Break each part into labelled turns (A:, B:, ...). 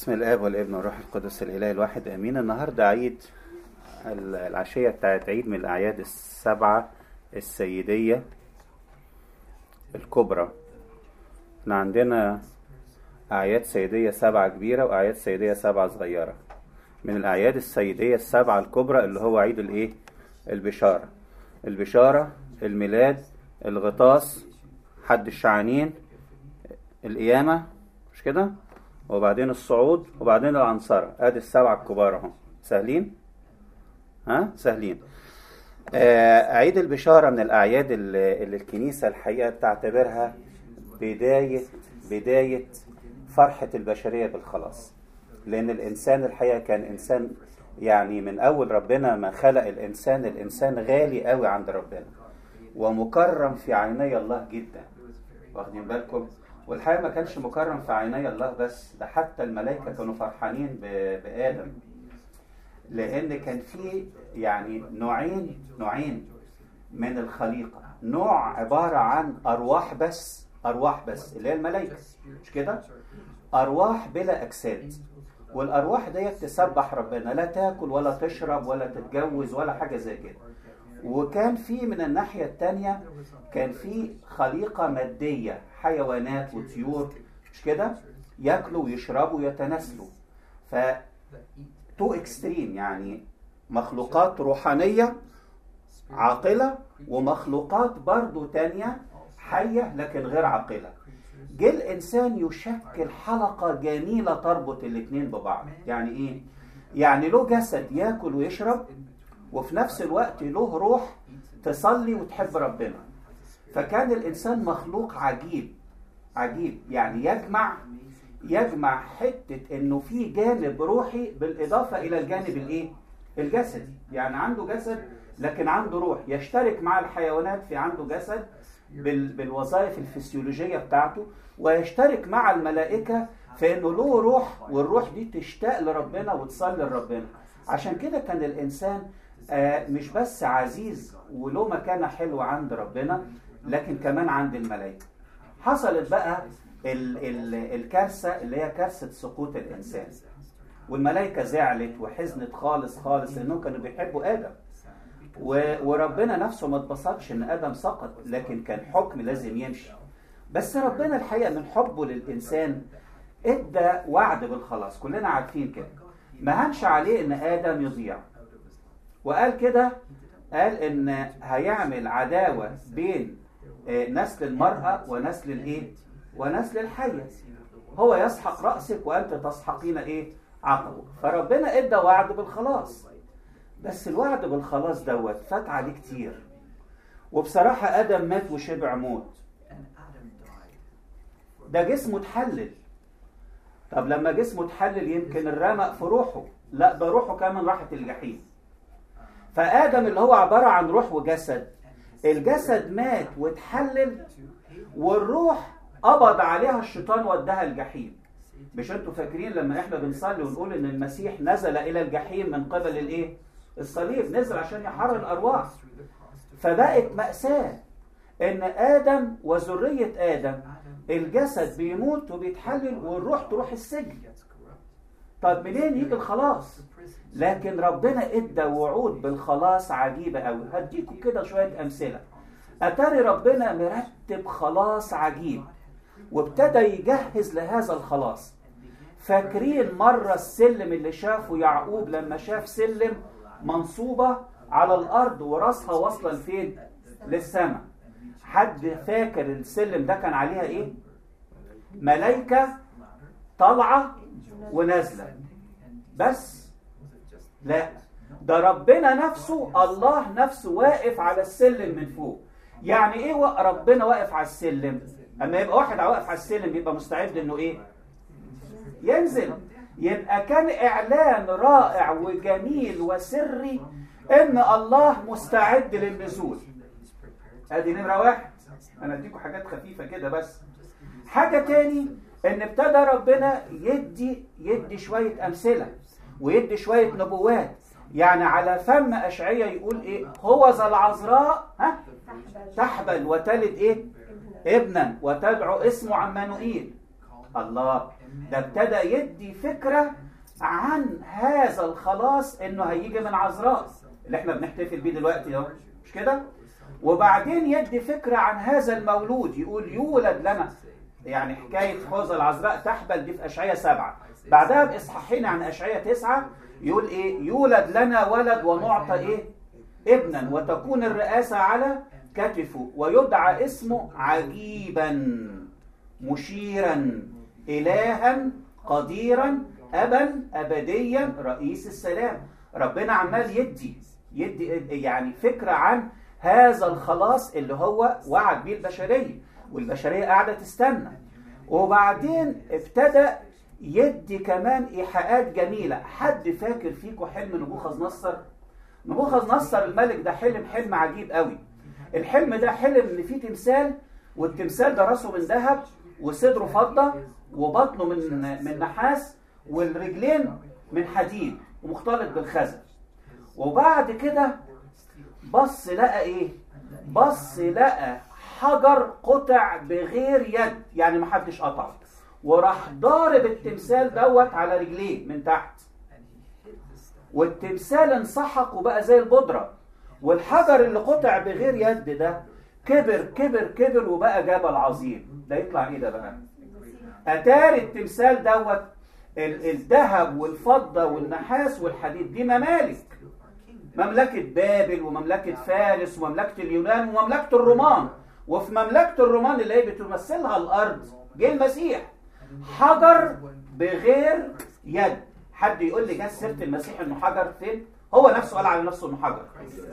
A: بسم الاب والابن والروح القدس الاله الواحد امين النهارده عيد العشيه بتاعت عيد من الاعياد السبعه السيديه الكبرى احنا عندنا اعياد سيديه سبعه كبيره واعياد سيديه سبعه صغيره من الاعياد السيديه السبعه الكبرى اللي هو عيد الايه البشاره البشاره الميلاد الغطاس حد الشعانين القيامه مش كده وبعدين الصعود وبعدين العنصرة ادي السبعة الكبار اهو سهلين ها سهلين آه عيد البشارة من الأعياد اللي, اللي الكنيسة الحقيقة بتعتبرها بداية بداية فرحة البشرية بالخلاص لأن الإنسان الحقيقة كان إنسان يعني من أول ربنا ما خلق الإنسان الإنسان غالي قوي عند ربنا ومكرم في عيني الله جدا واخدين بالكم والحقيقه ما كانش مكرم في عيني الله بس ده حتى الملائكه كانوا فرحانين بادم لان كان في يعني نوعين نوعين من الخليقه نوع عباره عن ارواح بس ارواح بس اللي هي الملائكه مش كده ارواح بلا اجساد والارواح ديت تسبح ربنا لا تاكل ولا تشرب ولا تتجوز ولا حاجه زي كده وكان في من الناحيه الثانيه كان في خليقه ماديه حيوانات وطيور مش كده ياكلوا ويشربوا ويتناسلوا ف تو اكستريم يعني مخلوقات روحانيه عاقله ومخلوقات برضو تانية حيه لكن غير عاقله جه الانسان يشكل حلقه جميله تربط الاثنين ببعض يعني ايه يعني له جسد ياكل ويشرب وفي نفس الوقت له روح تصلي وتحب ربنا فكان الانسان مخلوق عجيب عجيب يعني يجمع يجمع حته انه في جانب روحي بالاضافه الى الجانب الايه الجسدي يعني عنده جسد لكن عنده روح يشترك مع الحيوانات في عنده جسد بالوظائف الفسيولوجيه بتاعته ويشترك مع الملائكه في انه له روح والروح دي تشتاق لربنا وتصلي لربنا عشان كده كان الانسان آه مش بس عزيز وله مكانه حلوه عند ربنا لكن كمان عند الملائكه حصلت بقى ال ال الكارثه اللي هي كارثه سقوط الانسان والملائكه زعلت وحزنت خالص خالص لانهم كانوا بيحبوا ادم وربنا نفسه ما اتبسطش ان ادم سقط لكن كان حكم لازم يمشي بس ربنا الحقيقه من حبه للانسان ادى وعد بالخلاص كلنا عارفين كده ما هنش عليه ان ادم يضيع وقال كده قال ان هيعمل عداوه بين نسل المرأة ونسل الايه ونسل الحية هو يسحق رأسك وأنت تسحقين ايه عقبه فربنا ادى وعد بالخلاص بس الوعد بالخلاص دوت فات عليه كتير وبصراحة آدم مات وشبع موت ده جسمه اتحلل طب لما جسمه اتحلل يمكن الرمق في روحه لا ده روحه كمان راحت الجحيم فآدم اللي هو عبارة عن روح وجسد الجسد مات واتحلل والروح قبض عليها الشيطان وداها الجحيم مش انتوا فاكرين لما احنا بنصلي ونقول ان المسيح نزل الى الجحيم من قبل الايه الصليب نزل عشان يحرر الارواح فبقت مأساة ان ادم وذرية ادم الجسد بيموت وبيتحلل والروح تروح السجن طب منين يجي الخلاص لكن ربنا ادى وعود بالخلاص عجيبه قوي هديكم كده شويه امثله اتاري ربنا مرتب خلاص عجيب وابتدى يجهز لهذا الخلاص فاكرين مره السلم اللي شافه يعقوب لما شاف سلم منصوبه على الارض وراسها واصله لفين للسماء حد فاكر السلم ده كان عليها ايه ملائكه طالعه ونازله بس لا ده ربنا نفسه الله نفسه واقف على السلم من فوق يعني ايه ربنا واقف على السلم اما يبقى واحد واقف على السلم يبقى مستعد انه ايه ينزل يبقى كان اعلان رائع وجميل وسري ان الله مستعد للنزول ادي نمره واحد انا اديكم حاجات خفيفه كده بس حاجه تاني ان ابتدى ربنا يدي يدي شويه امثله ويدي شويه نبوات يعني على فم اشعياء يقول ايه هو ذا العذراء ها تحبل وتلد ايه ابنا وتدعو اسمه عمانوئيل الله ده ابتدى يدي فكرة عن هذا الخلاص انه هيجي من عذراء اللي احنا بنحتفل بيه دلوقتي اهو مش كده وبعدين يدي فكرة عن هذا المولود يقول يولد لنا يعني حكاية حوز العذراء تحبل دي في أشعية سبعة بعدها بإصحاحين عن أشعية تسعة يقول إيه يولد لنا ولد ونعطى إيه ابنا وتكون الرئاسة على كتفه ويدعى اسمه عجيبا مشيرا إلها قديرا أبا أبديا رئيس السلام ربنا عمال يدي يدي يعني فكرة عن هذا الخلاص اللي هو وعد بيه البشرية والبشرية قاعدة تستنى وبعدين ابتدى يدي كمان إيحاءات جميلة حد فاكر فيكم حلم نبوخذ نصر نبوخذ نصر الملك ده حلم حلم عجيب قوي الحلم ده حلم ان فيه تمثال والتمثال ده راسه من ذهب وصدره فضة وبطنه من من نحاس والرجلين من حديد ومختلط بالخزف وبعد كده بص لقى ايه بص لقى حجر قطع بغير يد يعني ما حدش قطعه وراح ضارب التمثال دوت على رجليه من تحت والتمثال انسحق وبقى زي البودرة والحجر اللي قطع بغير يد ده كبر كبر كبر وبقى جبل عظيم ده يطلع ايه ده بقى اتاري التمثال دوت الذهب والفضة والنحاس والحديد دي ممالك مملكة بابل ومملكة فارس ومملكة اليونان ومملكة الرومان وفي مملكة الرومان اللي هي بتمثلها الأرض جه المسيح حجر بغير يد حد يقول لي جه سيرة المسيح انه حجر فين؟ هو نفسه قال على نفسه انه حجر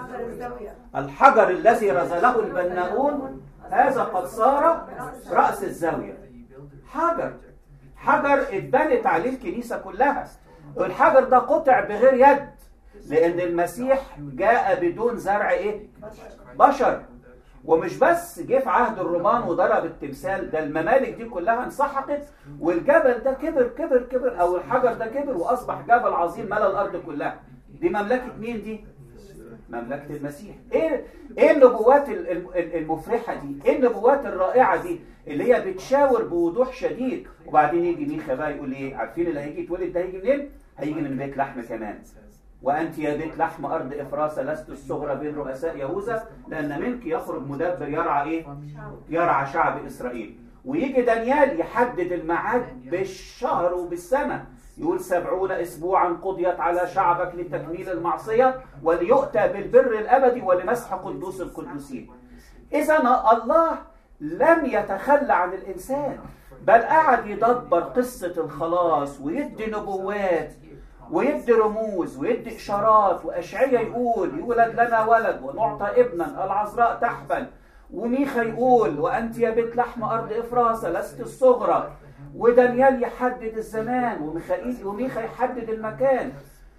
A: الحجر الذي رزله البناؤون هذا قد صار رأس الزاوية حجر حجر اتبنت عليه الكنيسة كلها الحجر ده قطع بغير يد لأن المسيح جاء بدون زرع إيه؟ بشر ومش بس جه في عهد الرومان وضرب التمثال ده الممالك دي كلها انسحقت والجبل ده كبر كبر كبر او الحجر ده كبر واصبح جبل عظيم ملا الارض كلها دي مملكه مين دي مملكه المسيح ايه ايه النبوات المفرحه دي ايه النبوات الرائعه دي اللي هي بتشاور بوضوح شديد وبعدين يجي ميخا بقى يقول ايه عارفين اللي هيجي يتولد ده هيجي منين هيجي من بيت لحم كمان وأنت يا بيت لحم أرض إفراسة لست الصغرى بين رؤساء يهوذا لأن منك يخرج مدبر يرعى إيه؟ يرعى شعب إسرائيل ويجي دانيال يحدد الميعاد بالشهر وبالسنة يقول سبعون أسبوعا قضيت على شعبك لتكميل المعصية وليؤتى بالبر الأبدي ولمسح قدوس القدوسين إذا الله لم يتخلى عن الإنسان بل قعد يدبر قصة الخلاص ويدي نبوات ويدي رموز ويدي إشارات وأشعية يقول يولد لنا ولد ونعطى ابنا العذراء تحبل وميخا يقول وأنت يا بيت لحم أرض إفراسة لست الصغرى ودانيال يحدد الزمان وميخائيل وميخا يحدد المكان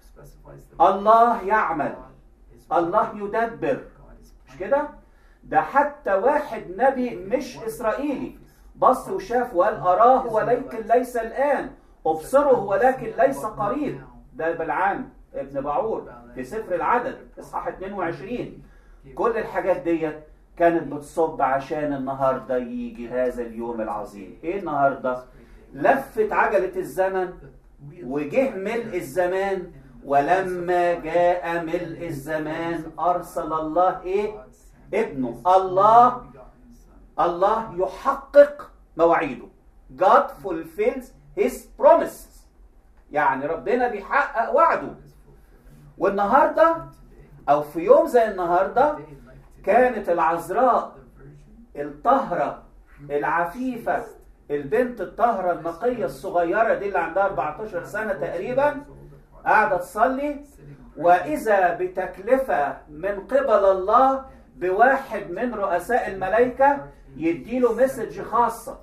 A: الله يعمل الله يدبر مش كده ده حتى واحد نبي مش إسرائيلي بص وشاف وقال أراه ولكن ليس الآن أبصره ولكن ليس قريب ده بلعام ابن باعور في سفر العدد اصحاح 22 كل الحاجات ديت كانت بتصب عشان النهارده يجي هذا اليوم العظيم ايه النهارده لفت عجله الزمن وجه ملء الزمان ولما جاء ملء الزمان ارسل الله ايه ابنه الله الله يحقق مواعيده God fulfills his promises يعني ربنا بيحقق وعده والنهاردة أو في يوم زي النهاردة كانت العذراء الطهرة العفيفة البنت الطهرة النقية الصغيرة دي اللي عندها 14 سنة تقريبا قاعدة تصلي وإذا بتكلفة من قبل الله بواحد من رؤساء الملائكة يديله مسج خاصة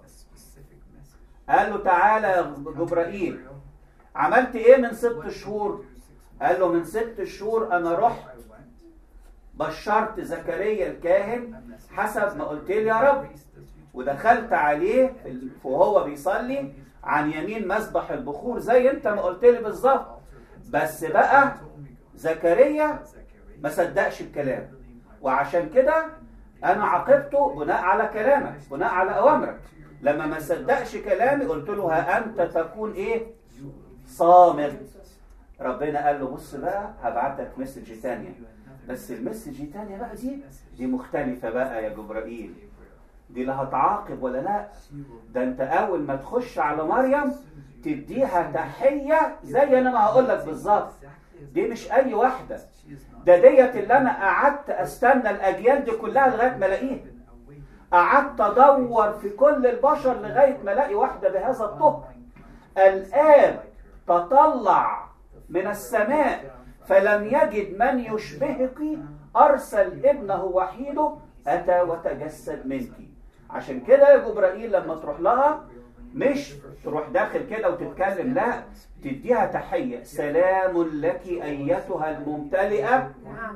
A: قال له تعالى يا جبرائيل عملت ايه من ست شهور قال له من ست شهور انا رحت بشرت زكريا الكاهن حسب ما قلت لي يا رب ودخلت عليه وهو بيصلي عن يمين مسبح البخور زي انت ما قلت لي بالظبط بس بقى زكريا ما صدقش الكلام وعشان كده انا عاقبته بناء على كلامك بناء على اوامرك لما ما صدقش كلامي قلت له ها انت تكون ايه صامت ربنا قال له بص بقى هبعت لك مسج تانية بس المسج التانية بقى دي دي مختلفة بقى يا جبرائيل دي لا هتعاقب ولا لا ده انت اول ما تخش على مريم تديها تحية زي انا ما هقول لك بالظبط دي مش اي واحدة ده ديت اللي انا قعدت استنى الاجيال دي كلها لغاية ما الاقيها قعدت ادور في كل البشر لغاية ما الاقي واحدة بهذا الطهر الاب تطلع من السماء فلم يجد من يشبهك ارسل ابنه وحيده اتى وتجسد منك عشان كده يا جبرائيل لما تروح لها مش تروح داخل كده وتتكلم لا تديها تحية سلام لك أيتها الممتلئة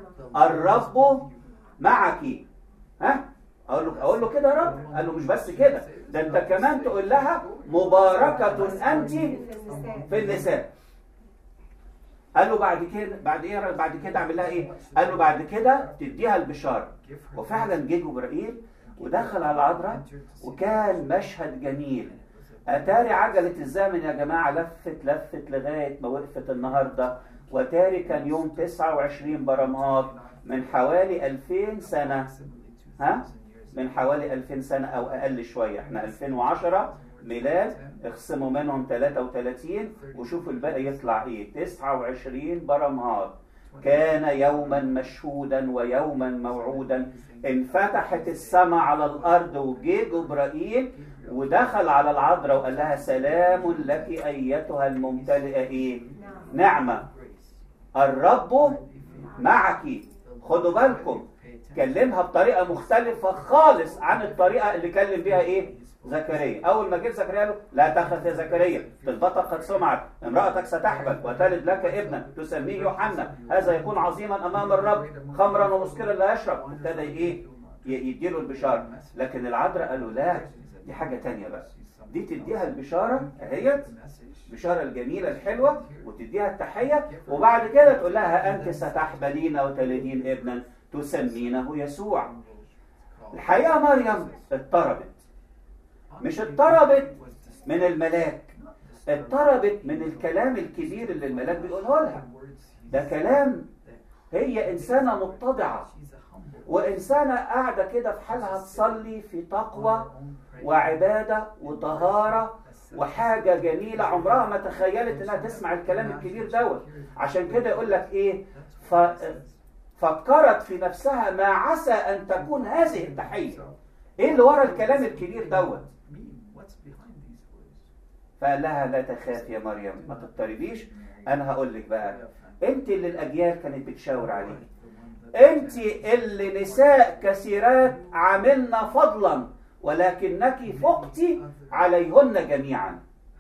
A: الرب معك ها أقول له أقول له كده يا رب قال له مش بس كده ده أنت كمان تقول لها مباركة أنت في النساء قال له بعد كده بعد ايه بعد كده اعمل لها ايه قال له بعد كده تديها البشاره وفعلا جه جبرائيل ودخل على العذراء وكان مشهد جميل اتاري عجله الزمن يا جماعه لفت لفت لغايه ما وقفت النهارده وتاري كان يوم 29 برمهات من حوالي 2000 سنه ها من حوالي 2000 سنه او اقل شويه احنا 2010 ميلاد اخصموا منهم 33 وشوفوا الباقي يطلع ايه 29 برمهات كان يوما مشهودا ويوما موعودا انفتحت السماء على الارض وجه جبرائيل ودخل على العذراء وقال لها سلام لك ايتها الممتلئه ايه نعمه الرب معك خدوا بالكم كلمها بطريقه مختلفه خالص عن الطريقه اللي كلم بيها ايه زكريا اول ما جه زكريا له لا تخف يا زكريا طلبتك قد سمعت امراتك ستحبل وتلد لك ابنا تسميه يوحنا هذا يكون عظيما امام الرب خمرا ومسكرا لا يشرب ابتدى ايه يديله البشاره لكن العذراء قالوا لا دي حاجه تانية بقى دي تديها البشاره اهيت البشاره الجميله الحلوه وتديها التحيه وبعد كده تقول لها انت ستحبلين وتلدين ابنا تسمينه يسوع الحقيقه مريم اضطربت مش اضطربت من الملاك اضطربت من الكلام الكبير اللي الملاك بيقوله لها ده كلام هي إنسانة متضعة وإنسانة قاعدة كده في حالها تصلي في تقوى وعبادة وطهارة وحاجة جميلة عمرها ما تخيلت إنها تسمع الكلام الكبير دوت عشان كده يقول لك إيه ف... فكرت في نفسها ما عسى أن تكون هذه التحية إيه اللي ورا الكلام الكبير دوت فقال لها لا تخاف يا مريم ما تضطربيش انا هقول لك بقى انت اللي الاجيال كانت بتشاور عليك انت اللي نساء كثيرات عملنا فضلا ولكنك فقت عليهن جميعا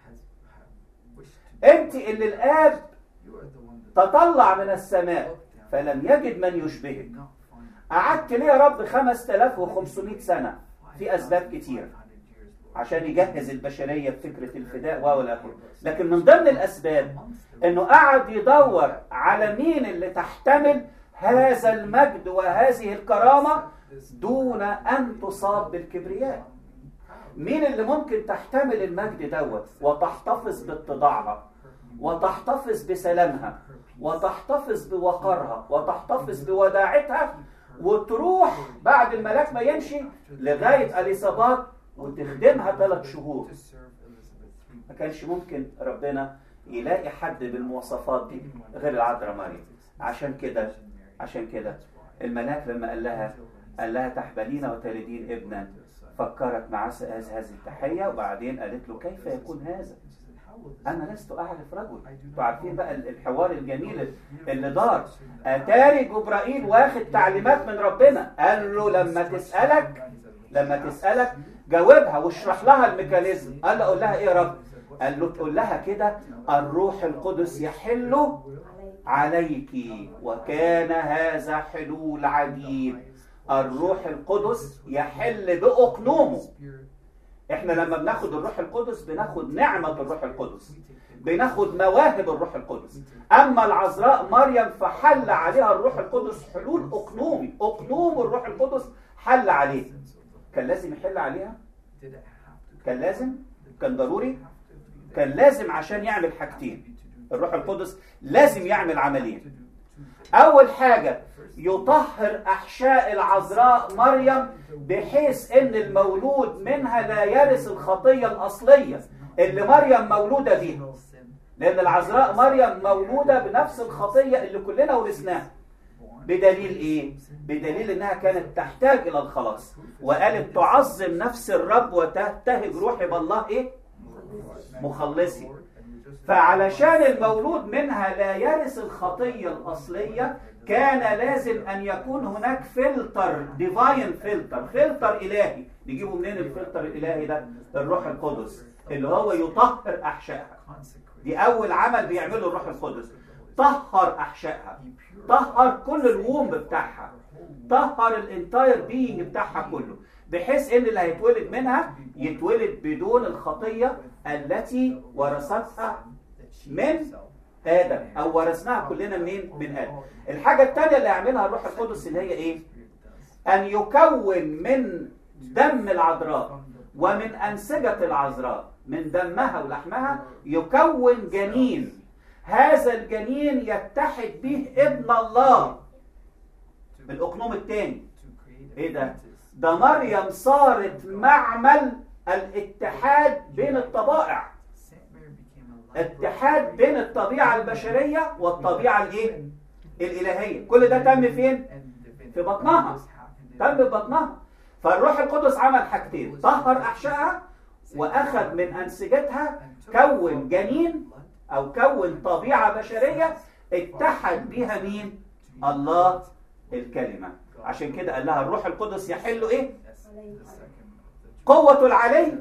A: انت اللي الاب تطلع من السماء فلم يجد من يشبهك قعدت ليه يا رب 5500 سنة في أسباب كتير عشان يجهز البشرية بفكرة الفداء والى اخره لكن من ضمن الأسباب أنه قعد يدور على مين اللي تحتمل هذا المجد وهذه الكرامة دون أن تصاب بالكبرياء مين اللي ممكن تحتمل المجد دوت وتحتفظ باتضاعها وتحتفظ بسلامها وتحتفظ بوقارها وتحتفظ بوداعتها وتروح بعد الملاك ما يمشي لغاية أليصابات وتخدمها ثلاث شهور ما كانش ممكن ربنا يلاقي حد بالمواصفات دي غير العذراء مريم عشان كده عشان كده الملاك لما قال لها قال لها تحبلين وتلدين ابنا فكرت مع هذه التحية وبعدين قالت له كيف يكون هذا أنا لست أعرف رجل انتوا عارفين بقى الحوار الجميل اللي دار أتاري جبرائيل واخد تعليمات من ربنا قال له لما تسألك لما تسألك جاوبها واشرح لها الميكانيزم قال له أقول لها إيه يا رب قال له تقول لها كده الروح القدس يحل عليك وكان هذا حلول عجيب الروح القدس يحل بأقنومه احنا لما بناخد الروح القدس بناخد نعمة الروح القدس بناخد مواهب الروح القدس اما العذراء مريم فحل عليها الروح القدس حلول اقنومي اقنوم الروح القدس حل عليه كان لازم يحل عليها كان لازم كان ضروري كان لازم عشان يعمل حاجتين الروح القدس لازم يعمل عملين اول حاجه يطهر احشاء العذراء مريم بحيث ان المولود منها لا يرث الخطيه الاصليه اللي مريم مولوده بيها لان العذراء مريم مولوده بنفس الخطيه اللي كلنا ورثناها بدليل ايه بدليل انها كانت تحتاج الى الخلاص وقالت تعظم نفس الرب وتهتهج روحي بالله ايه مخلصي فعلشان المولود منها لا يرث الخطيه الاصليه كان لازم ان يكون هناك فلتر ديفاين فلتر فلتر الهي نجيبه منين الفلتر الالهي ده الروح القدس اللي هو يطهر احشائها دي اول عمل بيعمله الروح القدس طهر احشائها طهر كل الووم بتاعها طهر الانتاير بينج بتاعها كله بحيث ان اللي هيتولد منها يتولد بدون الخطيه التي ورثتها من ادم او ورثناها كلنا منين من ادم الحاجه الثانيه اللي يعملها الروح القدس اللي هي ايه ان يكون من دم العذراء ومن انسجه العذراء من دمها ولحمها يكون جنين هذا الجنين يتحد به ابن الله الاقنوم الثاني ايه ده ده مريم صارت معمل الاتحاد بين الطبائع اتحاد بين الطبيعة البشرية والطبيعة الايه الالهية كل ده تم فين في بطنها تم في بطنها فالروح القدس عمل حاجتين طهر احشائها واخذ من انسجتها كون جنين او كون طبيعة بشرية اتحد بها مين الله الكلمة عشان كده قال لها الروح القدس يحل ايه قوة العلي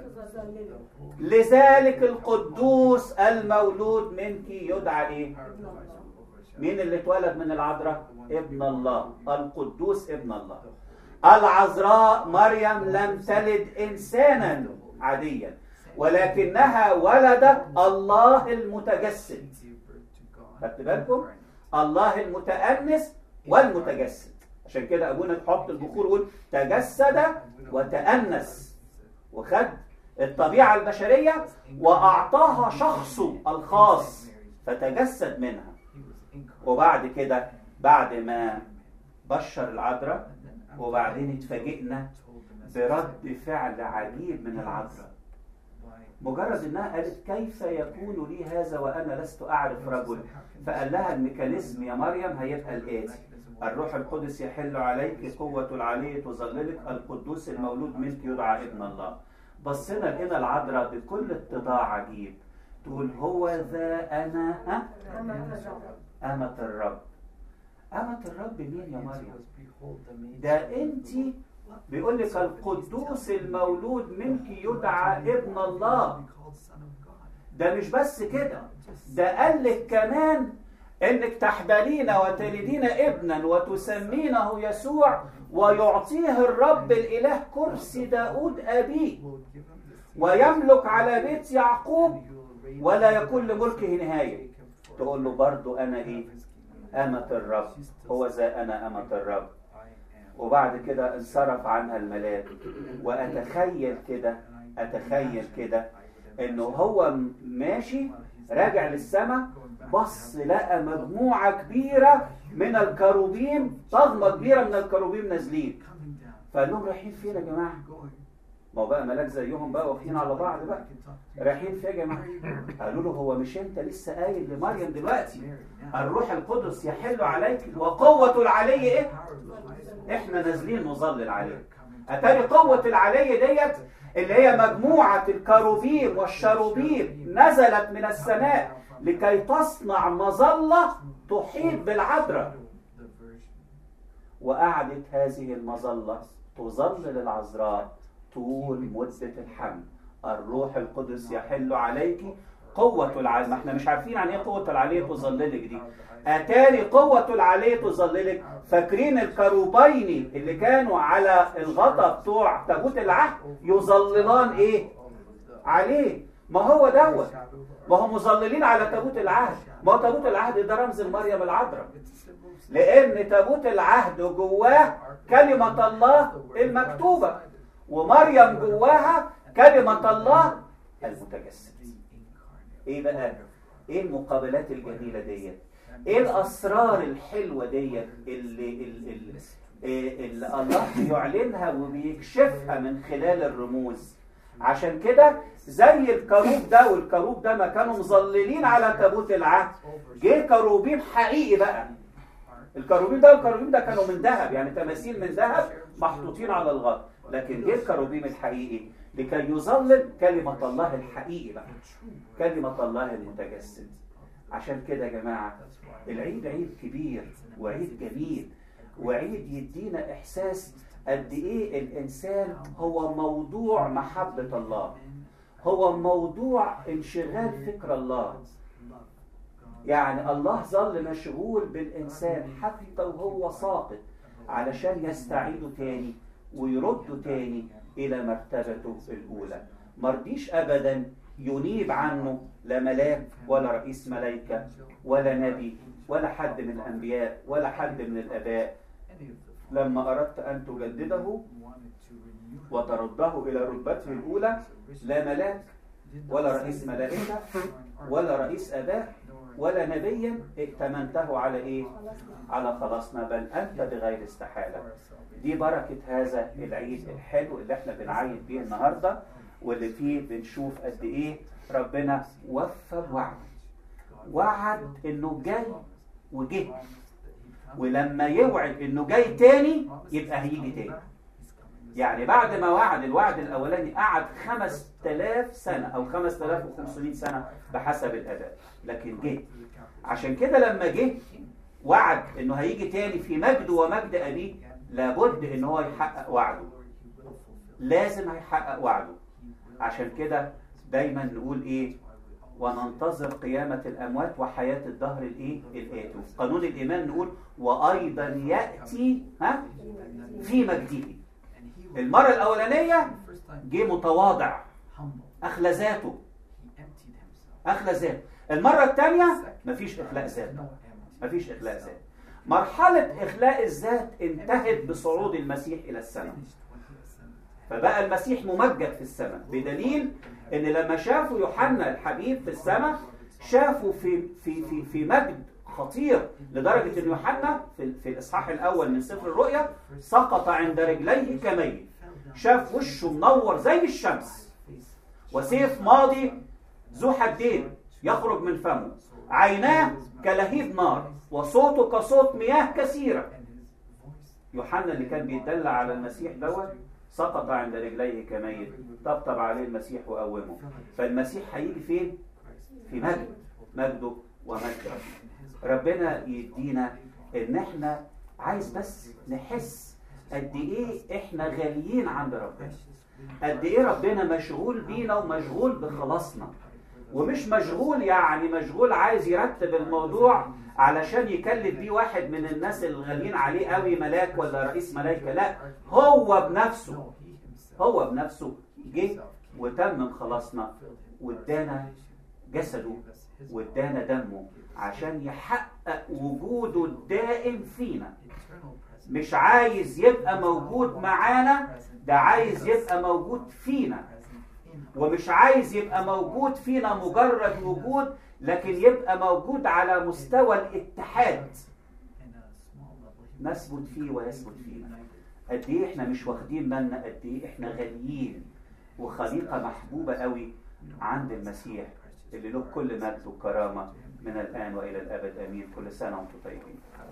A: لذلك القدوس المولود منك يدعى ايه مين اللي اتولد من العذراء ابن الله القدوس ابن الله العذراء مريم لم تلد انسانا عاديا ولكنها ولدت الله المتجسد خدت بالكم الله المتأنس والمتجسد عشان كده ابونا تحط البخور يقول تجسد وتأنس وخد الطبيعة البشرية وأعطاها شخصه الخاص فتجسد منها وبعد كده بعد ما بشر العذراء وبعدين اتفاجئنا برد فعل عجيب من العذراء مجرد انها قالت كيف يكون لي هذا وانا لست اعرف رجل فقال لها الميكانيزم يا مريم هيبقى الاتي الروح القدس يحل عليك قوة العلي تظللك القدوس المولود منك يدعى ابن الله بصينا لقينا العذراء بكل اتضاع عجيب تقول هو ذا انا ها أمة الرب أمة الرب مين يا مريم ده انت بيقول لك القدوس المولود منك يدعى ابن الله ده مش بس كده ده قال لك كمان انك تحبلين وتلدين ابنا وتسمينه يسوع ويعطيه الرب الاله كرسي داود ابيه ويملك على بيت يعقوب ولا يكون لملكه نهايه تقول له برضو انا ايه امه الرب هو ذا انا امه الرب وبعد كده انصرف عنها الملاك واتخيل كده اتخيل كده انه هو ماشي راجع للسماء بص لقى مجموعة كبيرة من الكروبيم طغمة كبيرة من الكروبيم نازلين فقال لهم رايحين فين يا جماعة؟ ما هو بقى ملاك زيهم بقى واقفين على بعض بقى رايحين فين يا جماعة؟ قالوا له هو مش انت لسه قايل لمريم دلوقتي الروح القدس يحل عليك وقوة العلي ايه؟ احنا نازلين نظلل عليه اتاري قوة العلي ديت اللي هي مجموعة الكروبيم والشروبيم نزلت من السماء لكي تصنع مظلة تحيط بالعذراء وقعدت هذه المظلة تظلل العذراء طول مدة الحمل الروح القدس يحل عليك قوة العلي ما احنا مش عارفين عن ايه قوة العلي تظللك دي اتاري قوة العلي تظللك فاكرين الكروبين اللي كانوا على الغطا بتوع تابوت العهد يظللان ايه عليه ما هو دوت ما هم مظللين على تابوت العهد ما هو تابوت العهد ده رمز المريم العذراء لان تابوت العهد جواه كلمة الله المكتوبة ومريم جواها كلمة الله المتجسد ايه بقى ايه المقابلات الجميلة ديت ايه الاسرار الحلوة ديت اللي, اللي, اللي, اللي الله بيعلنها وبيكشفها من خلال الرموز عشان كده زي الكروب ده والكروب ده ما كانوا مظللين على تابوت العهد جه كروبيم حقيقي بقى الكروبيم ده والكروبيم ده كانوا من ذهب يعني تماثيل من ذهب محطوطين على الغط لكن جه الكروبيم الحقيقي لكي يظلل كلمة الله الحقيقي بقى كلمة الله المتجسد عشان كده يا جماعة العيد عيد كبير وعيد جميل وعيد يدينا إحساس قد إيه الإنسان هو موضوع محبة الله هو موضوع انشغال فكر الله يعني الله ظل مشغول بالإنسان حتى وهو ساقط علشان يستعيده تاني ويرده تاني إلى مرتبته الأولى مرضيش أبدا ينيب عنه لا ملاك ولا رئيس ملائكة ولا نبي ولا حد من الأنبياء ولا حد من الآباء لما أردت أن تجدده وترده إلى رتبته الأولى لا ملاك ولا رئيس ملائكة ولا رئيس آباء ولا نبيا ائتمنته على إيه؟ على خلاصنا بل أنت بغير استحالة دي بركة هذا العيد الحلو اللي احنا بنعيد بيه النهاردة واللي فيه بنشوف قد إيه ربنا وفى بوعد وعد إنه جاي وجه ولما يوعد إنه جاي تاني يبقى هيجي تاني يعني بعد ما وعد الوعد الأولاني قعد 5000 سنة أو 5500 سنة بحسب الأداء لكن جه عشان كده لما جه وعد إنه هيجي تاني في مجده ومجد أبيه لابد إن هو يحقق وعده لازم هيحقق وعده عشان كده دايما نقول إيه وننتظر قيامة الأموات وحياة الدهر الإيه الآتي قانون الإيمان نقول وأيضا يأتي ها في مجده المرة الأولانية جه متواضع أخلى ذاته أخلى ذاته المرة الثانية مفيش إخلاء ذات مفيش إخلاء ذات مرحلة إخلاء الذات انتهت بصعود المسيح إلى السماء فبقى المسيح ممجد في السماء بدليل ان لما شافوا يوحنا الحبيب في السماء شافوا في في في في مجد خطير لدرجه ان يوحنا في, في الاصحاح الاول من سفر الرؤيا سقط عند رجليه كميت شاف وشه منور زي الشمس وسيف ماضي ذو حدين يخرج من فمه عيناه كلهيب نار وصوته كصوت مياه كثيره يوحنا اللي كان بيدل على المسيح دوت سقط عند رجليه كميت طبطب عليه المسيح وقومه فالمسيح هيجي فين في مجد مجده ومجده ربنا يدينا ان احنا عايز بس نحس قد ايه احنا غاليين عند ربنا قد ايه ربنا مشغول بينا ومشغول بخلاصنا ومش مشغول يعني مشغول عايز يرتب الموضوع علشان يكلف بيه واحد من الناس الغاليين عليه قوي ملاك ولا رئيس ملائكة لا هو بنفسه هو بنفسه جه وتمم خلاصنا وادانا جسده وادانا دمه عشان يحقق وجوده الدائم فينا مش عايز يبقى موجود معانا ده عايز يبقى موجود فينا ومش عايز يبقى موجود فينا مجرد وجود لكن يبقى موجود على مستوى الاتحاد نثبت فيه ويثبت فينا قد ايه احنا مش واخدين بالنا قد ايه احنا غاليين وخليقه محبوبه قوي عند المسيح اللي له كل مجد وكرامه من الان والى الابد امين كل سنه وانتم طيبين